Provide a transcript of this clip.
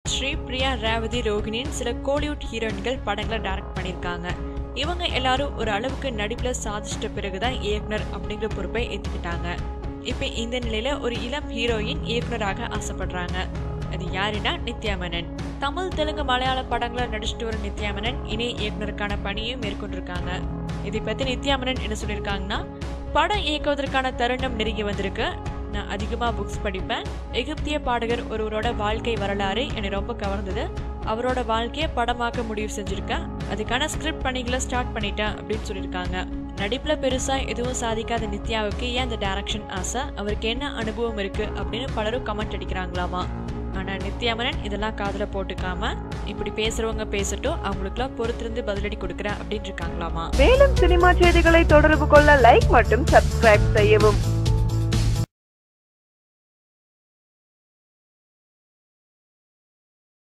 ஸ்ரீ பிரியா ரேவதி ரோகிணின்னு சில கோலிவுட் ஹீரோயின்கள் படங்களை டைரக்ட் பண்ணியிருக்காங்க இவங்க எல்லாரும் ஒரு அளவுக்கு நடிப்புல சாதிச்சிட்ட பிறகுதான் இயக்குனர் அப்படிங்கிற பொறுப்பை ஏத்துக்கிட்டாங்க இப்ப இந்த நிலையில ஒரு இளம் ஹீரோயின் இயக்குனராக ஆசைப்படுறாங்க அது யாருன்னா நித்யா மேனன் தமிழ் தெலுங்கு மலையாள படங்களை நடிச்சிட்டு வர நித்யா மேனன் இணை இயக்குனருக்கான பணியும் மேற்கொண்டிருக்காங்க இதை பத்தி நித்யா மேனன் என்ன சொல்லியிருக்காங்கன்னா படம் இயக்குவதற்கான தருணம் நெருங்கி வந்திருக்கு நான் அதிகமாக புக்ஸ் படிப்பேன் எகிப்திய பாடகர் ஒருவரோட வாழ்க்கை வரலாறு என்னை ரொம்ப கவர்ந்தது அவரோட வாழ்க்கையை படமாக்க முடிவு செஞ்சிருக்கேன் அதுக்கான ஸ்கிரிப்ட் பணிகளை ஸ்டார்ட் பண்ணிட்டேன் அப்படின்னு சொல்லியிருக்காங்க நடிப்புல பெருசா எதுவும் சாதிக்காத நித்யாவுக்கு ஏன் அந்த டைரக்ஷன் ஆசை அவருக்கு என்ன அனுபவம் இருக்கு அப்படின்னு பலரும் கமெண்ட் அடிக்கிறாங்களாமா ஆனா நித்யாமரன் இதெல்லாம் காதுல போட்டுக்காம இப்படி பேசுறவங்க பேசட்டும் அவங்களுக்குலாம் பொறுத்திருந்து பதிலடி கொடுக்குறேன் அப்படின்னு இருக்காங்களாமா மேலும் சினிமா செய்திகளை தொடர்பு கொள்ள லைக் மற்றும் சப்ஸ்கிரைப் செய்யவும்